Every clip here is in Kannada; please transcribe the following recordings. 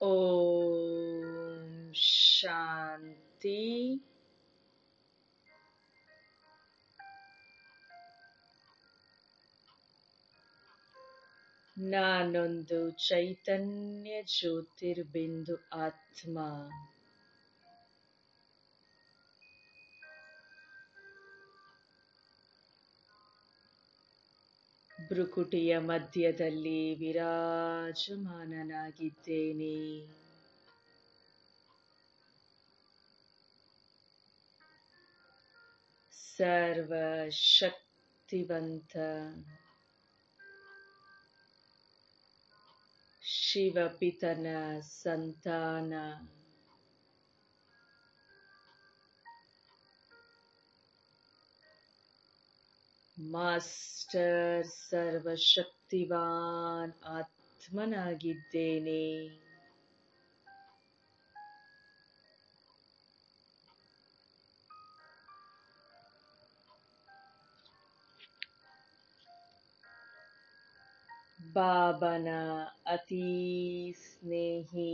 ಓಂ ಶಾಂತಿ ನಾನೊಂದು ಚೈತನ್ಯ ಜ್ಯೋತಿರ್ಬಿಂದು ಆತ್ಮ ಭ್ರುಕುಟಿಯ ಮಧ್ಯದಲ್ಲಿ ವಿರಾಜಮಾನನಾಗಿದ್ದೇನೆ ಸರ್ವಶಕ್ತಿವಂತ ಶಿವಪಿತನ ಸಂತಾನ ಮಾಸ್ಟರ್ ಸರ್ವಶಕ್ತಿವಾನ್ ಆತ್ಮನಾಗಿದ್ದೇನೆ ಬಾಬನ ಅತೀ ಸ್ನೇಹಿ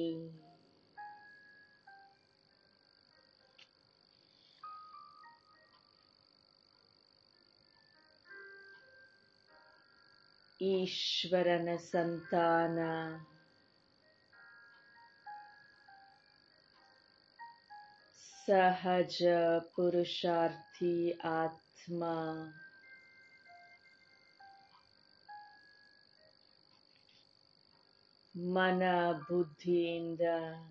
ಈಶ್ವರನ ಸಂತಾನ ಸಹಜ ಪುರುಷಾರ್ಥಿ ಆತ್ಮ ಮನ ಬುದ್ಧಿಯಿಂದ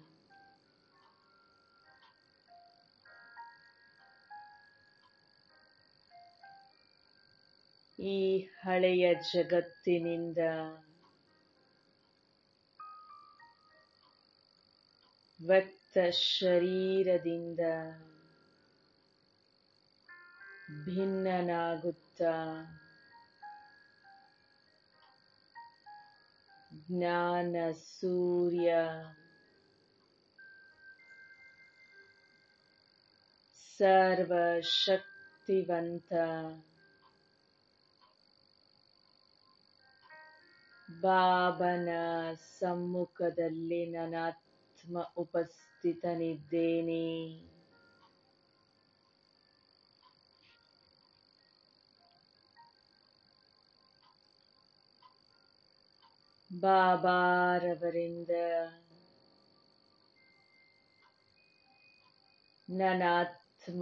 ಈ ಹಳೆಯ ಜಗತ್ತಿನಿಂದ ವ್ಯಕ್ತ ಶರೀರದಿಂದ ಭಿನ್ನನಾಗುತ್ತ ಜ್ಞಾನ ಸೂರ್ಯ ಸರ್ವಶಕ್ತಿವಂತ ಬಾಬನ ಸಮ್ಮುಖದಲ್ಲಿ ನನಾತ್ಮ ಉಪಸ್ಥಿತನಿದ್ದೇನೆ ಬಾಬಾರವರಿಂದ ನನಾತ್ಮ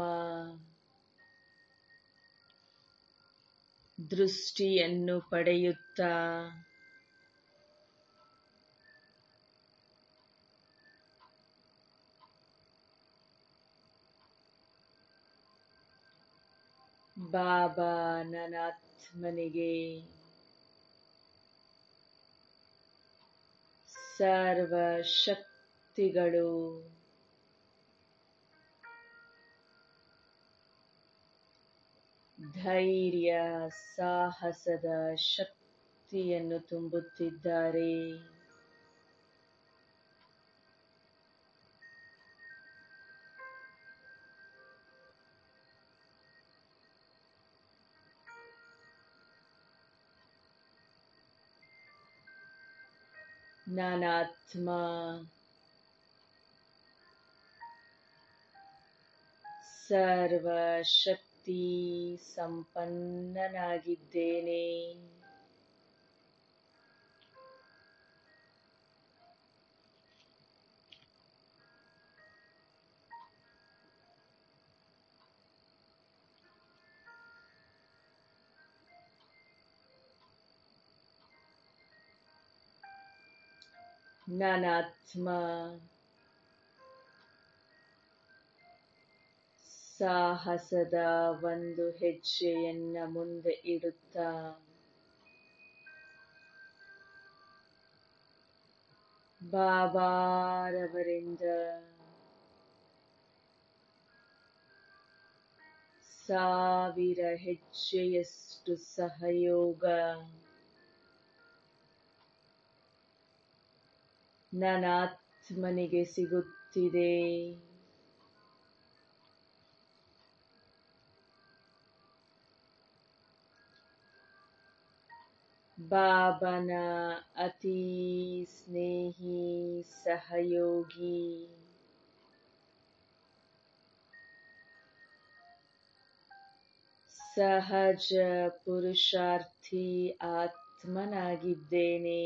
ದೃಷ್ಟಿಯನ್ನು ಪಡೆಯುತ್ತಾ ಬಾಬಾ ನನಾತ್ಮನಿಗೆ ಸರ್ವಶಕ್ತಿಗಳು ಧೈರ್ಯ ಸಾಹಸದ ಶಕ್ತಿಯನ್ನು ತುಂಬುತ್ತಿದ್ದಾರೆ ನಾನಾತ್ಮ ಸರ್ವಶಕ್ತಿ ಸಂಪನ್ನನಾಗಿದ್ದೇನೆ ನಾನಾತ್ಮ ಸಾಹಸದ ಒಂದು ಹೆಜ್ಜೆಯನ್ನ ಮುಂದೆ ಇಡುತ್ತಾ ಬಾಬಾರವರಿಂದ ಸಾವಿರ ಹೆಜ್ಜೆಯಷ್ಟು ಸಹಯೋಗ ನನಾತ್ಮನಿಗೆ ಸಿಗುತ್ತಿದೆ ಬಾಬನ ಅತೀ ಸ್ನೇಹಿ ಸಹಯೋಗಿ ಸಹಜ ಪುರುಷಾರ್ಥಿ ಆತ್ಮನಾಗಿದ್ದೇನೆ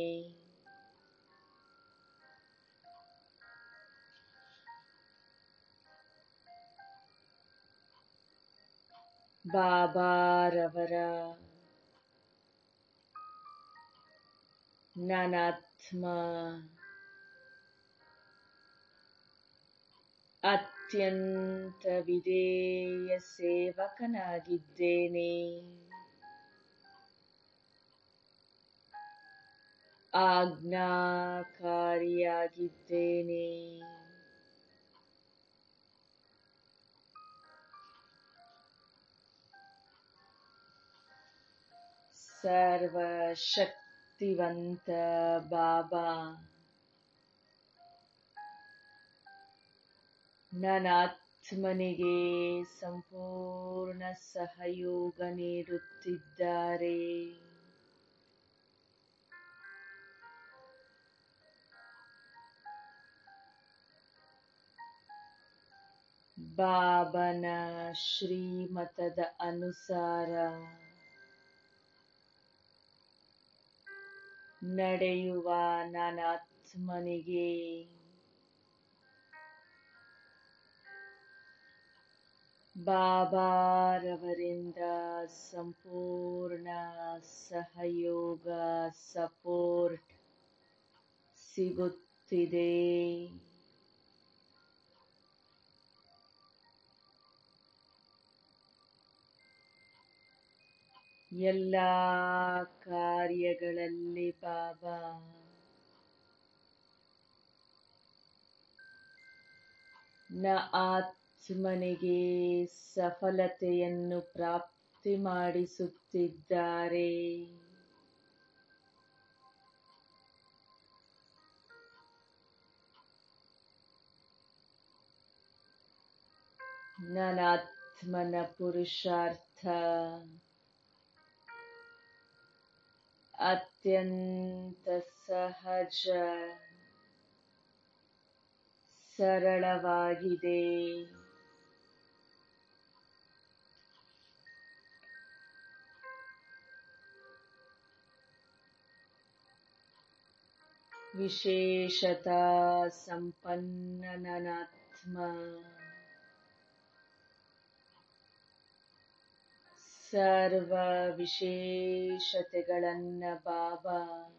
ಬಾಬಾರವರ ನಾನಾತ್ಮ ಅತ್ಯಂತ ವಿಧೇಯ ಸೇವಕನಾಗಿದ್ದೇನೆ ಆಜ್ಞಾಕಾರಿಯಾಗಿದ್ದೇನೆ ಸರ್ವಶಕ್ತಿವಂತ ಬಾಬಾ ನನಾತ್ಮನಿಗೆ ಸಂಪೂರ್ಣ ಸಹಯೋಗ ನೀಡುತ್ತಿದ್ದಾರೆ ಬಾಬನ ಶ್ರೀಮತದ ಅನುಸಾರ ನಡೆಯುವ ನನಾತ್ಮನಿಗೆ ಬಾಬಾರವರಿಂದ ಸಂಪೂರ್ಣ ಸಹಯೋಗ ಸಪೋರ್ಟ್ ಸಿಗುತ್ತಿದೆ ಎಲ್ಲ ಕಾರ್ಯಗಳಲ್ಲಿ ಬಾಬಾ ನ ಆತ್ಮನಿಗೆ ಸಫಲತೆಯನ್ನು ಪ್ರಾಪ್ತಿ ಮಾಡಿಸುತ್ತಿದ್ದಾರೆ ನನಾತ್ಮನ ಪುರುಷಾರ್ಥ ಅತ್ಯಂತ ಸಹಜ ಸರಳವಾಗಿದೆ ವಿಶೇಷತಾ ಸಂಪನ್ನ ನನಾತ್ಮ ಸರ್ವ ವಿಶೇಷತೆಗಳನ್ನ ಬಾಬಾ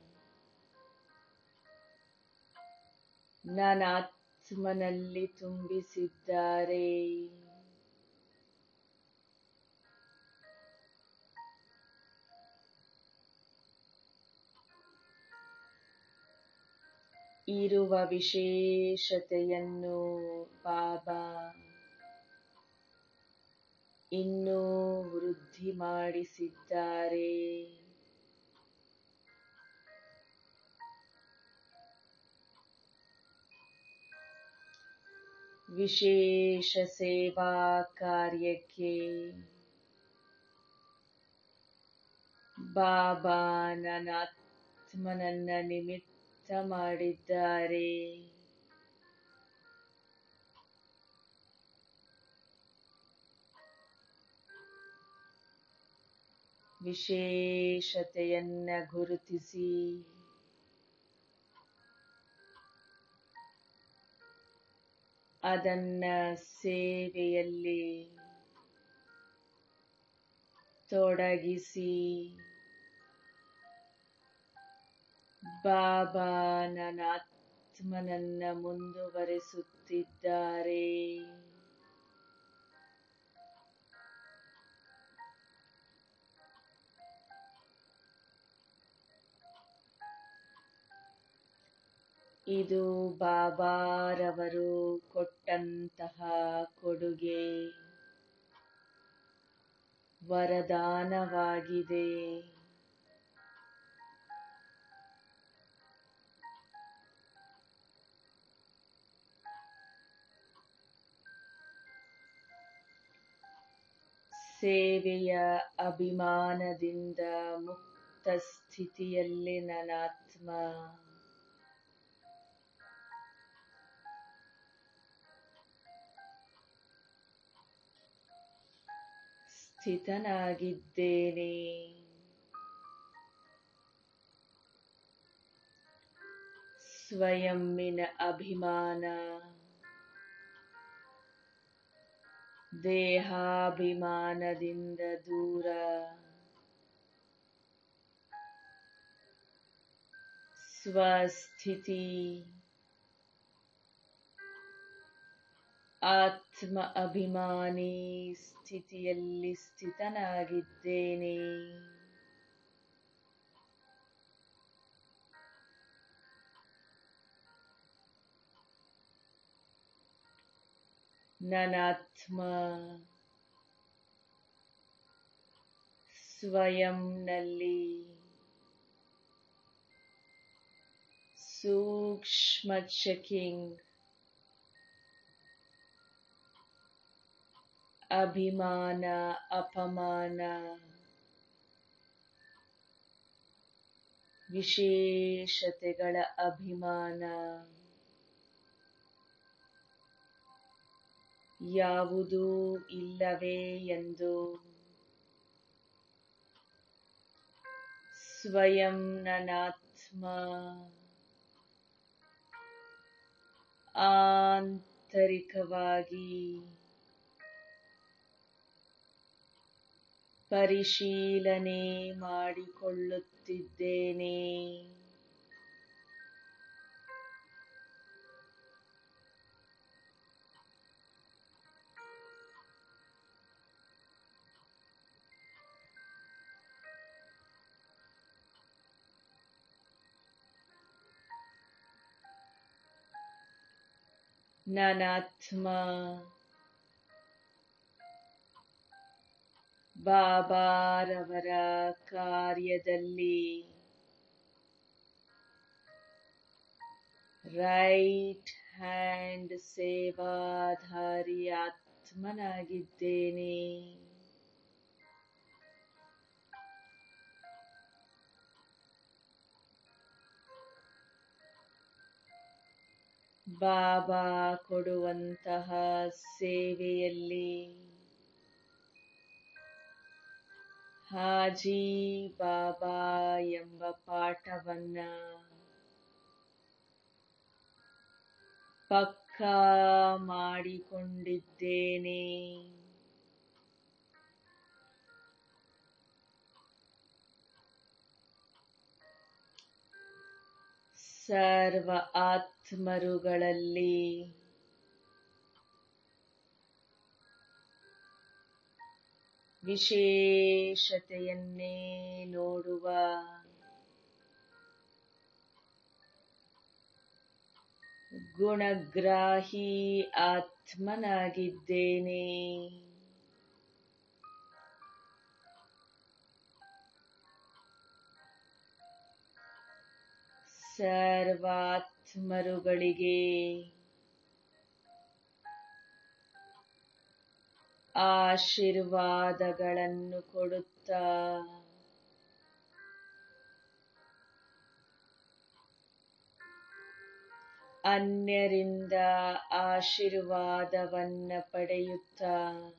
ನನಾತ್ಮನಲ್ಲಿ ತುಂಬಿಸಿದ್ದಾರೆ ಇರುವ ವಿಶೇಷತೆಯನ್ನು ಬಾಬಾ ಇನ್ನೂ ವೃದ್ಧಿ ಮಾಡಿಸಿದ್ದಾರೆ ವಿಶೇಷ ಸೇವಾ ಕಾರ್ಯಕ್ಕೆ ಬಾಬಾ ನನಾತ್ಮನನ್ನ ನಿಮಿತ್ತ ಮಾಡಿದ್ದಾರೆ ವಿಶೇಷತೆಯನ್ನ ಗುರುತಿಸಿ ಅದನ್ನ ಸೇವೆಯಲ್ಲಿ ತೊಡಗಿಸಿ ಬಾಬಾ ನನಾತ್ಮನನ್ನ ಮುಂದುವರೆಸುತ್ತಿದ್ದಾರೆ ಇದು ಬಾಬಾರವರು ಕೊಟ್ಟಂತಹ ಕೊಡುಗೆ ವರದಾನವಾಗಿದೆ ಸೇವೆಯ ಅಭಿಮಾನದಿಂದ ಮುಕ್ತ ಸ್ಥಿತಿಯಲ್ಲಿ ನನಾತ್ಮ ಸ್ಥಿತನಾಗಿದ್ದೇನೆ ಸ್ವಯಂನ ಅಭಿಮಾನ ದೇಹಾಭಿಮಾನದಿಂದ ದೂರ ಸ್ವಸ್ಥಿತಿ ಆತ್ಮ ಅಭಿಮಾನಿ ಸ್ಥಿತಿಯಲ್ಲಿ ಸ್ಥಿತನಾಗಿದ್ದೇನೆ ನನಾತ್ಮ ಸ್ವಯಂನಲ್ಲಿ ಸೂಕ್ಷ್ಮ ಚೆಕಿಂಗ್ ಅಭಿಮಾನ ಅಪಮಾನ ವಿಶೇಷತೆಗಳ ಅಭಿಮಾನ ಯಾವುದೂ ಇಲ್ಲವೇ ಎಂದು ಸ್ವಯಂ ನನಾತ್ಮ ಆಂತರಿಕವಾಗಿ ಪರಿಶೀಲನೆ ಮಾಡಿಕೊಳ್ಳುತ್ತಿದ್ದೇನೆ ನನಾತ್ಮ ಬಾಬಾರವರ ಕಾರ್ಯದಲ್ಲಿ ರೈಟ್ ಹ್ಯಾಂಡ್ ಸೇವಾಧಾರಿ ಆತ್ಮನಾಗಿದ್ದೇನೆ ಬಾಬಾ ಕೊಡುವಂತಹ ಸೇವೆಯಲ್ಲಿ ಹಾಜಿ ಬಾಬಾ ಎಂಬ ಪಾಠವನ್ನ ಪಕ್ಕಾ ಮಾಡಿಕೊಂಡಿದ್ದೇನೆ ಸರ್ವ ಆತ್ಮರುಗಳಲ್ಲಿ ವಿಶೇಷತೆಯನ್ನೇ ನೋಡುವ ಗುಣಗ್ರಾಹಿ ಆತ್ಮನಾಗಿದ್ದೇನೆ ಸರ್ವಾತ್ಮರುಗಳಿಗೆ ಆಶೀರ್ವಾದಗಳನ್ನು ಕೊಡುತ್ತಾ ಅನ್ಯರಿಂದ ಆಶೀರ್ವಾದವನ್ನ ಪಡೆಯುತ್ತಾ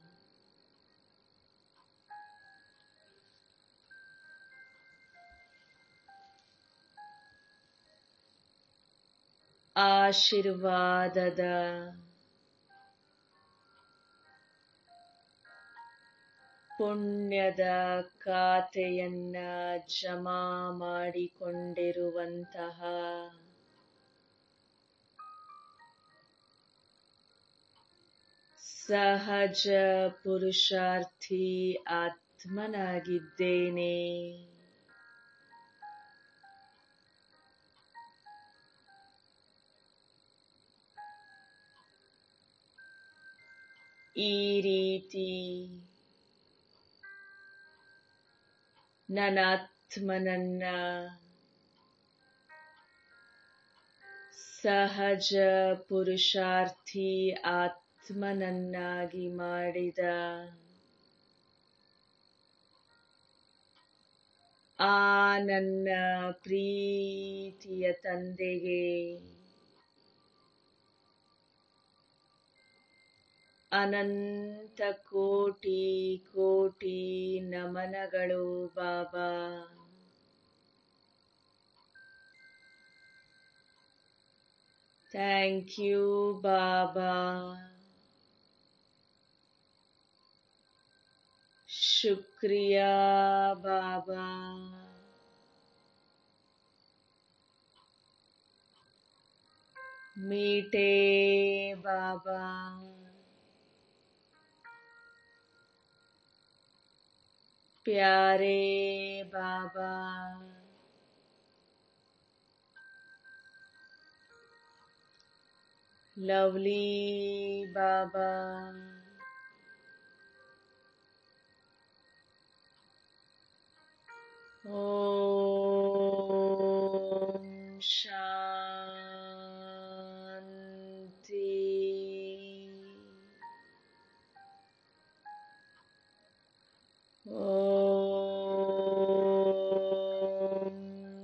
ಆಶೀರ್ವಾದದ ಪುಣ್ಯದ ಖಾತೆಯನ್ನ ಜಮಾ ಮಾಡಿಕೊಂಡಿರುವಂತಹ ಸಹಜ ಪುರುಷಾರ್ಥಿ ಆತ್ಮನಾಗಿದ್ದೇನೆ ಈ ರೀತಿ ನನಾತ್ಮನನ್ನ ಸಹಜ ಪುರುಷಾರ್ಥಿ ಆತ್ಮನನ್ನಾಗಿ ಮಾಡಿದ ಆ ನನ್ನ ಪ್ರೀತಿಯ ತಂದೆಗೆ ಅನಂತ ಕೋಟಿ ಕೋಟಿ ನಮನಗಳು ಬಾಬಾ ಥ್ಯಾಂಕ್ ಯು ಬಾಬಾ ಶುಕ್ರಿಯಾ ಬಾಬಾ ಮೀಟೆ ಬಾಬಾ ಪ್ಯಾರೆ ಬಾಬಾ ಲವ್ಲಿ ಬಾಬಾ ಓಂ ಶಾಂತಿ ಓಂ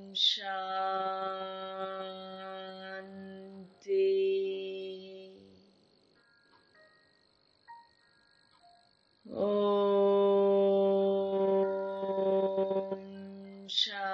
ಶಾಂತಿ ಓಂ ಶಾಂತಿ